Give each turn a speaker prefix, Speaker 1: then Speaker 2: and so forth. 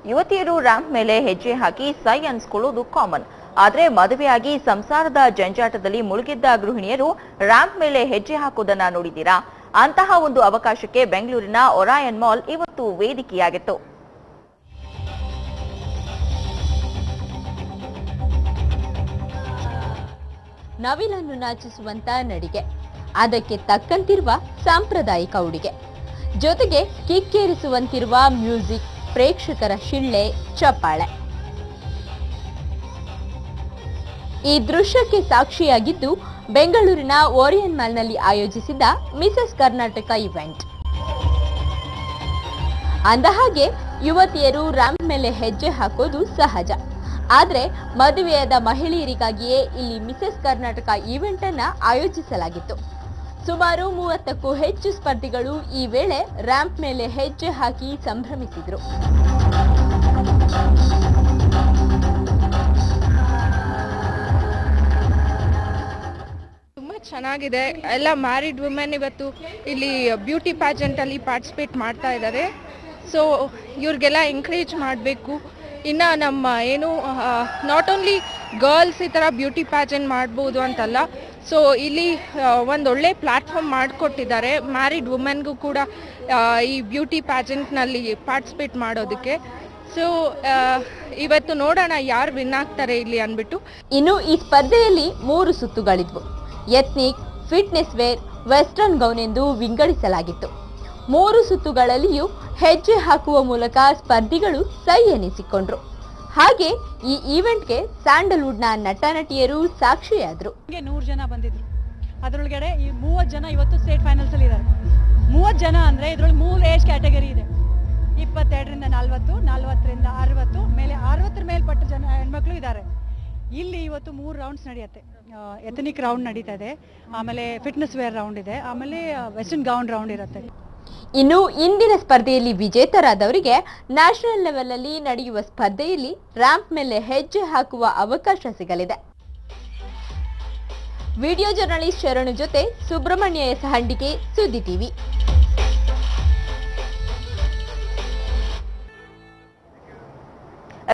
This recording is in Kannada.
Speaker 1: ಯುವತಿಯರು ರ್ಯಾಂಪ್ ಮೇಲೆ ಹೆಜ್ಜೆ ಹಾಕಿ ಸೈ ಅನ್ಸ್ಕೊಳ್ಳೋದು ಕಾಮನ್ ಆದ್ರೆ ಮದುವೆಯಾಗಿ ಸಂಸಾರದ ಜಂಜಾಟದಲ್ಲಿ ಮುಳುಗಿದ್ದ ಗೃಹಿಣಿಯರು ರ್ಯಾಂಪ್ ಮೇಲೆ ಹೆಜ್ಜೆ ಹಾಕೋದನ್ನ ನೋಡಿದ್ದೀರಾ ಅಂತಹ ಒಂದು ಅವಕಾಶಕ್ಕೆ ಬೆಂಗಳೂರಿನ ಒರಾಯನ್ ಮಾಲ್ ಇವತ್ತು ವೇದಿಕೆಯಾಗಿತ್ತು
Speaker 2: ನವಿಲನ್ನು ನಾಚಿಸುವಂತ ನಡಿಗೆ ಅದಕ್ಕೆ ತಕ್ಕಂತಿರುವ ಸಾಂಪ್ರದಾಯಿಕ ಉಡುಗೆ ಜೊತೆಗೆ ಕಿಕ್ಕೇರಿಸುವಂತಿರುವ ಮ್ಯೂಸಿಕ್ ಪ್ರೇಕ್ಷಕರ ಶಿಳ್ಳೆ ಚಪ್ಪಾಳೆ ಈ ದೃಶ್ಯಕ್ಕೆ ಸಾಕ್ಷಿಯಾಗಿದ್ದು ಬೆಂಗಳೂರಿನ ಓರಿಯನ್ ಮಾಲ್ನಲ್ಲಿ ಆಯೋಜಿಸಿದ್ದ ಮಿಸಸ್ ಕರ್ನಾಟಕ ಇವೆಂಟ್ ಅಂದಹಾಗೆ ಯುವತಿಯರು ರ್ಯಾಂಪ್ ಮೇಲೆ ಹೆಜ್ಜೆ ಹಾಕೋದು ಸಹಜ ಆದ್ರೆ ಮದುವೆಯಾದ ಮಹಿಳೆಯರಿಗಾಗಿಯೇ ಇಲ್ಲಿ ಮಿಸಸ್ ಕರ್ನಾಟಕ ಈವೆಂಟ್ ಅನ್ನ ಆಯೋಜಿಸಲಾಗಿತ್ತು ಸುಮಾರು ಮೂವತ್ತಕ್ಕೂ ಹೆಚ್ಚು ಸ್ಪರ್ಧಿಗಳು ಈ ವೇಳೆ ರ್ಯಾಂಪ್ ಮೇಲೆ ಹೆಜ್ಜೆ ಹಾಕಿ ಸಂಭ್ರಮಿಸಿದ್ರು
Speaker 3: ತುಂಬ ಚೆನ್ನಾಗಿದೆ ಎಲ್ಲ ಮ್ಯಾರಿಡ್ ವುಮೆನ್ ಇವತ್ತು ಇಲ್ಲಿ ಬ್ಯೂಟಿ ಪ್ಯಾಜೆಂಟಲ್ಲಿ ಪಾರ್ಟಿಸಿಪೇಟ್ ಮಾಡ್ತಾ ಇದ್ದಾರೆ ಸೊ ಇವ್ರಿಗೆಲ್ಲ ಎಂಕರೇಜ್ ಮಾಡಬೇಕು ಇನ್ನು ನಮ್ಮ ಏನು ನಾಟ್ ಓನ್ಲಿ ಗರ್ಲ್ಸ್ ಈ ಥರ ಬ್ಯೂಟಿ ಪ್ಯಾಜೆಂಟ್ ಮಾಡ್ಬೋದು ಅಂತಲ್ಲ ಸೊ ಇಲ್ಲಿ ಒಂದು ಒಳ್ಳೆ ಪ್ಲ್ಯಾಟ್ಫಾರ್ಮ್ ಮಾಡಿಕೊಟ್ಟಿದ್ದಾರೆ ಮ್ಯಾರಿಡ್ ವುಮೆನ್ಗೂ ಕೂಡ ಆ, ಈ ಬ್ಯೂಟಿ ಪ್ಯಾಜೆಂಟ್ನಲ್ಲಿ ಪಾರ್ಟಿಸಿಪೇಟ್ ಮಾಡೋದಕ್ಕೆ ಸೊ ಇವತ್ತು ನೋಡೋಣ ಯಾರು ವಿನ್ ಆಗ್ತಾರೆ ಇಲ್ಲಿ ಅಂದ್ಬಿಟ್ಟು
Speaker 2: ಇನ್ನು ಈ ಸ್ಪರ್ಧೆಯಲ್ಲಿ ಮೂರು ಸುತ್ತುಗಳಿದ್ವು ethnic fitness wear western gown ಎಂದು ವಿಂಗಡಿಸಲಾಗಿತ್ತು ಮೂರು ಸುತ್ತುಗಳಲ್ಲಿಯೂ ಹೆಜ್ಜೆ ಹಾಕುವ ಮೂಲಕ ಸ್ಪರ್ಧಿಗಳು ಸೈ ಎನಿಸಿಕೊಂಡ್ರು ಹಾಗೆ ಈ ಈವೆಂಟ್ಗೆ ಸ್ಯಾಂಡಲ್ವುಡ್ನ ನಟ ನಟಿಯರು ಸಾಕ್ಷಿಯಾದ್ರು
Speaker 4: ಗೆ ನೂರು ಜನ ಬಂದಿದ್ರು ಅದರೊಳಗಡೆ ಈ ಮೂವತ್ತು ಜನ ಇವತ್ತು ಸ್ಟೇಟ್ ಫೈನಲ್ಸ್ ಅಲ್ಲಿ ಇದ್ದಾರೆ ಮೂವತ್ತು ಜನ ಅಂದ್ರೆ ಇದ್ರೊಳಗೆ ಮೂರು ಏಜ್ ಕ್ಯಾಟಗರಿ ಇದೆ ಇಪ್ಪತ್ತೆರಡರಿಂದ ನಲ್ವತ್ತು ನಲ್ವತ್ತರಿಂದ ಅರವತ್ತು ಮೇಲೆ ಅರವತ್ತರ ಮೇಲ್ಪಟ್ಟ ಜನ ಹೆಣ್ಮಕ್ಳು ಇದ್ದಾರೆ ಇಲ್ಲಿ ಇವತ್ತು ಮೂರು ರೌಂಡ್ಸ್ ನಡೆಯುತ್ತೆ ಎಥನಿಕ್ ರೌಂಡ್ ನಡೀತಾ ಇದೆ ಆಮೇಲೆ ಫಿಟ್ನೆಸ್ ವೇರ್ ರೌಂಡ್ ಇದೆ ಆಮೇಲೆ ವೆಸ್ಟರ್ನ್ ಗೌನ್ ರೌಂಡ್ ಇರುತ್ತೆ
Speaker 2: ಇನ್ನು ಇಂದಿನ ಸ್ಪರ್ಧೆಯಲ್ಲಿ ವಿಜೇತರಾದವರಿಗೆ ನ್ಯಾಷನಲ್ ಲೆವೆಲ್ ಅಲ್ಲಿ ನಡೆಯುವ ಸ್ಪರ್ಧೆಯಲ್ಲಿ ರ್ಯಾಂಪ್ ಮೇಲೆ ಹೆಜ್ಜೆ ಹಾಕುವ ಅವಕಾಶ ಸಿಗಲಿದೆ ವಿಡಿಯೋ ಜರ್ನಲಿಸ್ಟ್ ಶರಣು ಜೊತೆ ಸುಬ್ರಹ್ಮಣ್ಯ ಎಸ್ ಹಂಡಿಕೆ ಸುದ್ದಿ ಟಿವಿ